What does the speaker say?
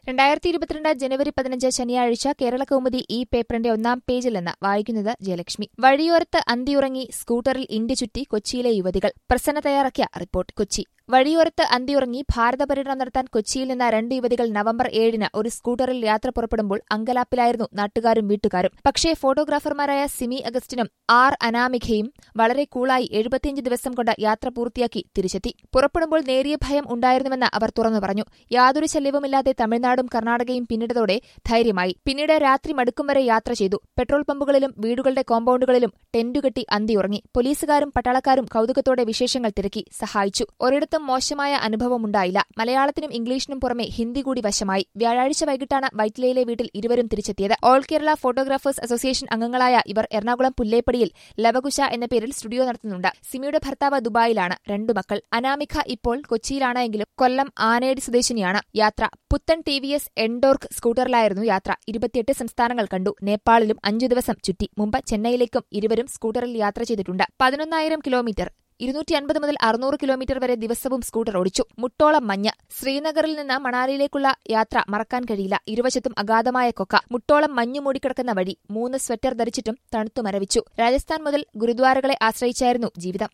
രണ്ടായിരത്തി ഇരുപത്തിരണ്ട് ജനുവരി പതിനഞ്ച് ശനിയാഴ്ച കേരള കൗമുദി ഈ പേപ്പറിന്റെ ഒന്നാം പേജിൽ നിന്ന് വായിക്കുന്നത് ജയലക്ഷ്മി വഴിയോരത്ത് അന്തിയുറങ്ങി സ്കൂട്ടറിൽ ഇന്ത്യ ചുറ്റി കൊച്ചിയിലെ യുവതികൾ പ്രസന്ന തയ്യാറാക്കിയ റിപ്പോർട്ട് കൊച്ചി വഴിയോരത്ത് അന്തിയുറങ്ങി ഭാരത പര്യടനം നടത്താൻ കൊച്ചിയിൽ നിന്ന് രണ്ട് യുവതികൾ നവംബർ ഏഴിന് ഒരു സ്കൂട്ടറിൽ യാത്ര പുറപ്പെടുമ്പോൾ അങ്കലാപ്പിലായിരുന്നു നാട്ടുകാരും വീട്ടുകാരും പക്ഷേ ഫോട്ടോഗ്രാഫർമാരായ സിമി അഗസ്റ്റിനും ആർ അനാമികയും വളരെ കൂളായി എഴുപത്തിയഞ്ച് ദിവസം കൊണ്ട് യാത്ര പൂർത്തിയാക്കി തിരിച്ചെത്തി പുറപ്പെടുമ്പോൾ നേരിയ ഭയം ഉണ്ടായിരുന്നുവെന്ന് അവർ തുറന്നു പറഞ്ഞു യാതൊരു ശല്യവുമില്ലാതെ തമിഴ്നാടും കർണാടകയും പിന്നിട്ടതോടെ ധൈര്യമായി പിന്നീട് രാത്രി മടുക്കും വരെ യാത്ര ചെയ്തു പെട്രോൾ പമ്പുകളിലും വീടുകളുടെ കോമ്പൌണ്ടുകളിലും ടെന്റുകെട്ടി അന്തിയുറങ്ങി പോലീസുകാരും പട്ടാളക്കാരും കൌതുകത്തോടെ വിശേഷങ്ങൾ തിരക്കി സഹായിച്ചു ഒരിടത്തും മോശമായ അനുഭവമുണ്ടായില്ല മലയാളത്തിനും ഇംഗ്ലീഷിനും പുറമെ ഹിന്ദി കൂടി വശമായി വ്യാഴാഴ്ച വൈകിട്ടാണ് വൈറ്റിലയിലെ വീട്ടിൽ ഇരുവരും തിരിച്ചെത്തിയത് ഓൾ കേരള ഫോട്ടോഗ്രാഫേഴ്സ് അസോസിയേഷൻ അംഗങ്ങളായ ഇവർ എറണാകുളം പുല്ലേപ്പടിയിൽ ലവകുശ എന്ന പേരിൽ സ്റ്റുഡിയോ നടത്തുന്നുണ്ട് സിമിയുടെ ഭർത്താവ് ദുബായിലാണ് രണ്ടു മക്കൾ അനാമിക ഇപ്പോൾ കൊച്ചിയിലാണ് എങ്കിലും കൊല്ലം ആനേടി സ്വദേശിനിയാണ് യാത്ര പുത്തൻ ടി വി എസ് എൻഡോർക്ക് സ്കൂട്ടറിലായിരുന്നു യാത്ര ഇരുപത്തിയെട്ട് സംസ്ഥാനങ്ങൾ കണ്ടു നേപ്പാളിലും അഞ്ചു ദിവസം ചുറ്റി മുമ്പ് ചെന്നൈയിലേക്കും ഇരുവരും സ്കൂട്ടറിൽ യാത്ര ചെയ്തിട്ടുണ്ട് പതിനൊന്നായിരം കിലോമീറ്റർ ഇരുന്നൂറ്റി അൻപത് മുതൽ അറുന്നൂറ് കിലോമീറ്റർ വരെ ദിവസവും സ്കൂട്ടർ ഓടിച്ചു മുട്ടോളം മഞ്ഞ് ശ്രീനഗറിൽ നിന്ന് മണാലിയിലേക്കുള്ള യാത്ര മറക്കാൻ കഴിയില്ല ഇരുവശത്തും അഗാധമായ കൊക്ക മുട്ടോളം മഞ്ഞു മൂടിക്കിടക്കുന്ന വഴി മൂന്ന് സ്വെറ്റർ ധരിച്ചിട്ടും തണുത്തു മരവിച്ചു രാജസ്ഥാൻ മുതൽ ഗുരുദ്വാരകളെ ആശ്രയിച്ചായിരുന്നു ജീവിതം